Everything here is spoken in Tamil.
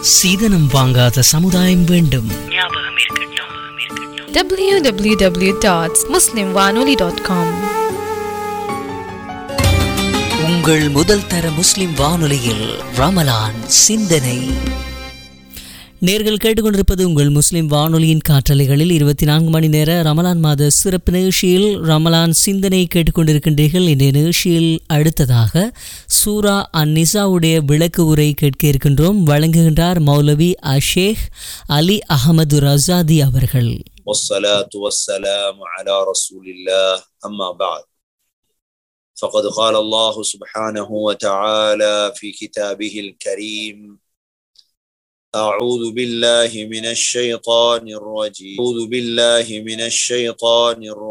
சீதனம் வாங்காத சமுதாயம் வேண்டும் www.muslimwanoli.com உங்கள் முதல் தர முஸ்லிம் வானொலியில் ரமலான் சிந்தனை நேர்கள் கேட்டுக்கொண்டிருப்பது உங்கள் முஸ்லிம் வானொலியின் காற்றலைகளில் இருபத்தி நான்கு மணி நேர ரமலான் மாத சிறப்பு நிகழ்ச்சியில் ரமலான் சிந்தனை கேட்டுக்கொண்டிருக்கின்றீர்கள் இந்த நிகழ்ச்சியில் அடுத்ததாக சூரா அன் நிசாவுடைய விளக்கு உரை கேட்க இருக்கின்றோம் வழங்குகின்றார் மௌலவி அஷேக் அலி அகமது ரசாதி அவர்கள் والصلاة والسلام على رسول الله أما بعد فقد قال الله سبحانه وتعالى في كتابه الكريم أعوذ بالله من الشيطان الرجيم أعوذ بالله من الشيطان الرجيم